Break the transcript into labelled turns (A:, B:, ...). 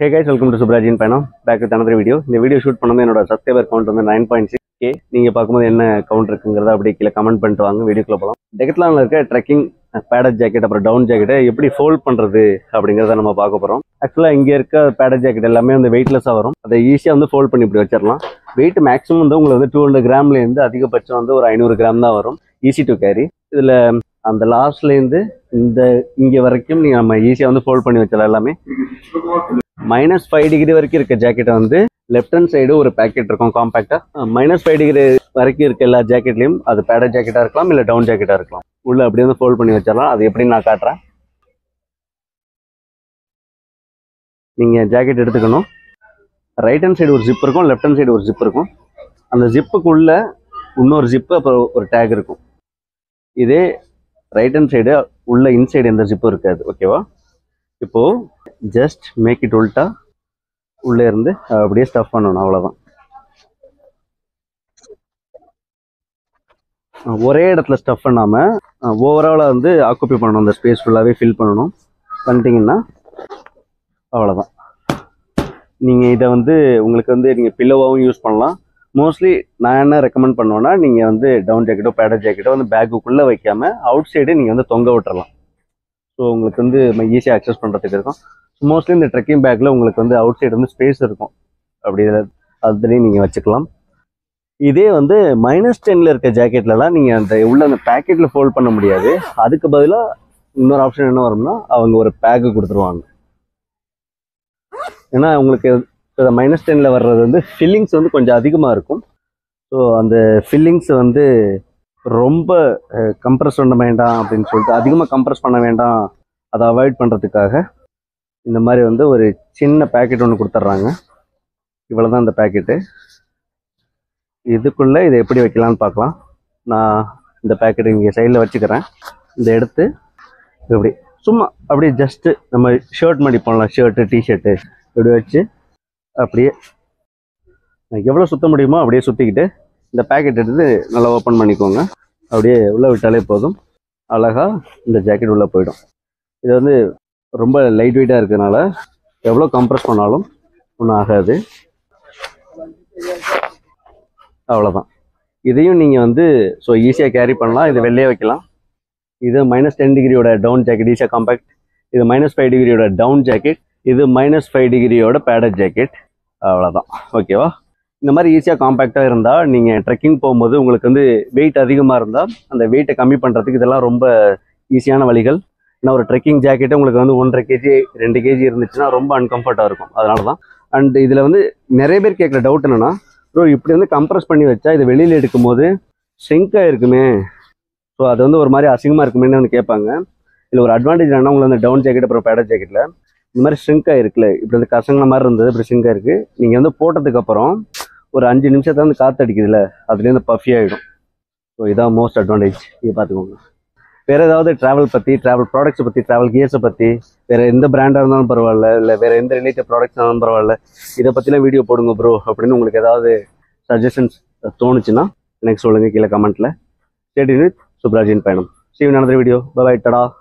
A: hey guys welcome to சுப்ராஜின் பயணம் back with another video இந்த வீடியோ ஷூட் பண்ணும்போது என்னோட சப்ஸ்கிரைபர் கவுண்ட் வந்து நைன் பாயிண்ட் சிக்ஸ் கே நீங்கள் பார்க்கும்போது என்ன கவுண்ட் இருக்குங்கிறத அப்படியே கீழே கமெண்ட் பண்ணிட்டு வாங்க வீடியோக்குள்ள போகலாம் டெக்கத்லானில் இருக்க ட்ரெக்கிங் பேடட் ஜாக்கெட் அப்புறம் டவுன் ஜாக்கெட்டை எப்படி ஃபோல்ட் பண்ணுறது அப்படிங்கிறத நம்ம பார்க்க போகிறோம் ஆக்சுவலாக இங்கே இருக்க பேடட் ஜாக்கெட் எல்லாமே வந்து வெயிட்லெஸ்ஸாக வரும் அதை ஈஸியாக வந்து ஃபோல்ட் பண்ணி இப்படி வச்சிடலாம் வெயிட் மேக்ஸிமம் வந்து உங்களுக்கு வந்து டூ ஹண்ட்ரட் கிராம்லேருந்து அதிகபட்சம் வந்து ஒரு ஐநூறு கிராம் தான் வரும் ஈஸி டு கேரி இதில் அந்த லாஸ்ட்லேருந்து இந்த இங்கே வரைக்கும் நீங்கள் நம்ம ஈஸியாக வந்து ஃபோல்ட் பண்ணி வச்சிடலாம் எல்லாமே மைனஸ் ஃபைவ் டிகிரி வரைக்கும் இருக்க ஜாக்கெட்டை வந்து லெஃப்ட் ஹேண்ட் சைடு ஒரு பேக்கெட் இருக்கும் காம்பேக்டாக மைனஸ் ஃபைவ் டிகிரி வரைக்கும் இருக்க எல்லா ஜாக்கெட்லையும் அது பேடட் ஜாக்கெட்டாக இருக்கலாம் இல்லை டவுன் ஜாக்கெட்டாக இருக்கலாம் உள்ள அப்படியே வந்து ஃபோல்ட் பண்ணி வச்சிடலாம் அது எப்படின்னு நான் காட்டுறேன் நீங்கள் ஜாக்கெட் எடுத்துக்கணும் ரைட் ஹேண்ட் சைடு ஒரு ஜிப் இருக்கும் லெஃப்ட் ஹேண்ட் சைடு ஒரு ஜிப் இருக்கும் அந்த ஜிப்புக்குள்ள இன்னொரு ஜிப்பு அப்புறம் ஒரு டேக் இருக்கும் இதே ரைட் ஹேண்ட் சைடு உள்ள இன்சைடு எந்த ஜிப்பும் இருக்காது ஓகேவா இப்போ ஜஸ்ட் மேக் இட் உல்ட்டா உள்ளே இருந்து அப்படியே ஸ்டஃப் பண்ணணும் அவ்வளோதான் ஒரே இடத்துல ஸ்டஃப் பண்ணாமல் ஓவராலாக வந்து ஆக்குப்பை பண்ணணும் அந்த ஸ்பேஸ் ஃபுல்லாகவே ஃபில் பண்ணணும் பண்ணிட்டீங்கன்னா அவ்வளோதான் நீங்கள் இதை வந்து உங்களுக்கு வந்து நீங்கள் பில்லோவாகவும் யூஸ் பண்ணலாம் மோஸ்ட்லி நான் என்ன ரெக்கமெண்ட் பண்ணுவேன்னா நீங்கள் வந்து டவுன் ஜாக்கெட்டோ பேடர் ஜாக்கெட்டோ வந்து பேக்குக்குள்ளே வைக்காமல் அவுட் சைடு நீங்கள் வந்து தொங்க விட்டுறலாம் ஸோ உங்களுக்கு வந்து ஈஸியாக அக்சஸ் பண்ணுறதுக்கு இருக்கும் மோஸ்ட்லி இந்த ட்ரெக்கிங் பேக்கில் உங்களுக்கு வந்து அவுட் சைடு வந்து ஸ்பேஸ் இருக்கும் அப்படி அதுலேயும் நீங்கள் வச்சுக்கலாம் இதே வந்து மைனஸ் டென்னில் இருக்க ஜாக்கெட்லலாம் நீங்கள் அந்த உள்ள அந்த பேக்கெட்டில் ஃபோல்ட் பண்ண முடியாது அதுக்கு பதிலாக இன்னொரு ஆப்ஷன் என்ன வரும்னா அவங்க ஒரு பேக்கு கொடுத்துருவாங்க ஏன்னா உங்களுக்கு மைனஸ் டென்னில் வர்றது வந்து ஃபில்லிங்ஸ் வந்து கொஞ்சம் அதிகமாக இருக்கும் ஸோ அந்த ஃபில்லிங்ஸ் வந்து ரொம்ப கம்ப்ரஸ் பண்ண வேண்டாம் அப்படின்னு சொல்லிட்டு அதிகமாக கம்ப்ரஸ் பண்ண வேண்டாம் அதை அவாய்ட் பண்ணுறதுக்காக இந்த மாதிரி வந்து ஒரு சின்ன பேக்கெட் ஒன்று கொடுத்துட்றாங்க இவ்வளோ தான் இந்த பேக்கெட்டு இதுக்குள்ளே இதை எப்படி வைக்கலாம்னு பார்க்கலாம் நான் இந்த பேக்கெட் இங்கே சைடில் வச்சுக்கிறேன் இதை எடுத்து இப்படி சும்மா அப்படியே ஜஸ்ட்டு நம்ம ஷர்ட் மடிப்போம்ல ஷர்ட்டு டிஷர்ட்டு இப்படி வச்சு அப்படியே எவ்வளோ சுத்த முடியுமோ அப்படியே சுற்றிக்கிட்டு இந்த பேக்கெட் எடுத்து நல்லா ஓப்பன் பண்ணிக்கோங்க அப்படியே உள்ளே விட்டாலே போதும் அழகாக இந்த ஜாக்கெட் உள்ளே போயிடும் இது வந்து ரொம்ப லைட் வெயிட்டாக இருக்கிறதுனால எவ்வளோ கம்ப்ரஸ் பண்ணாலும் ஒன்றும் ஆகாது அவ்வளோதான் இதையும் நீங்கள் வந்து ஸோ ஈஸியாக கேரி பண்ணலாம் இது வெளியே வைக்கலாம் இது மைனஸ் டென் டிகிரியோட டவுன் ஜாக்கெட் ஈஸியாக காம்பேக்ட் இது மைனஸ் ஃபைவ் டிகிரியோட டவுன் ஜாக்கெட் இது மைனஸ் ஃபைவ் டிகிரியோட பேடட் ஜாக்கெட் அவ்வளோதான் ஓகேவா இந்த மாதிரி ஈஸியாக காம்பேக்டாக இருந்தால் நீங்கள் ட்ரெக்கிங் போகும்போது உங்களுக்கு வந்து வெயிட் அதிகமாக இருந்தால் அந்த வெயிட்டை கம்மி பண்ணுறதுக்கு இதெல்லாம் ரொம்ப ஈஸியான வழிகள் ஏன்னா ஒரு ட்ரெக்கிங் ஜாக்கெட்டே உங்களுக்கு வந்து ஒன்றரை கேஜி ரெண்டு கேஜி இருந்துச்சுன்னா ரொம்ப அன்கம்ஃபர்ட்டாக இருக்கும் அதனால தான் அண்ட் இதில் வந்து நிறைய பேர் கேட்குற டவுட் என்னென்னா ப்ரோ இப்படி வந்து கம்ப்ரஸ் பண்ணி வச்சா இதை வெளியில் எடுக்கும்போது ஷ்ரிங்காக இருக்குமே ஸோ அது வந்து ஒரு மாதிரி அசிங்கமாக இருக்குமேன்னு வந்து கேட்பாங்க இதில் ஒரு அட்வான்டேஜ் என்னன்னா உங்களுக்கு வந்து டவுன் ஜாக்கெட் அப்புறம் பேடர் ஜாக்கெட்டில் இந்த மாதிரி ஷ்ரிங்காக இருக்குல்ல இப்படி வந்து கசங்கின மாதிரி இருந்தது இப்படி ஷ்ரிங்காக இருக்குது நீங்கள் வந்து போட்டதுக்கப்புறம் ஒரு அஞ்சு நிமிஷத்துல வந்து காற்று அடிக்குதுல்ல அதுலேருந்து பஃபி ஆகிடும் ஸோ இதான் மோஸ்ட் அட்வான்டேஜ் இது பார்த்துக்கோங்க வேறு ஏதாவது ட்ராவல் பற்றி ட்ராவல் ப்ராடக்ட்ஸை பற்றி ட்ராவல் கியர்ஸை பற்றி வேறு எந்த பிராண்டாக இருந்தாலும் பரவாயில்ல இல்லை வேறு எந்த ரிலேட்டட் ப்ராடக்ட்ஸ் இருந்தாலும் பரவாயில்ல இதை பற்றிலாம் வீடியோ போடுங்க ப்ரோ அப்படின்னு உங்களுக்கு ஏதாவது சஜஷன்ஸ் தோணுச்சுன்னா எனக்கு சொல்லுங்கள் கீழே கமெண்ட்டில் ஸ்டேட் வித் சுப்ராஜின் பயணம் சீவ் நடந்த வீடியோ பாய் டடா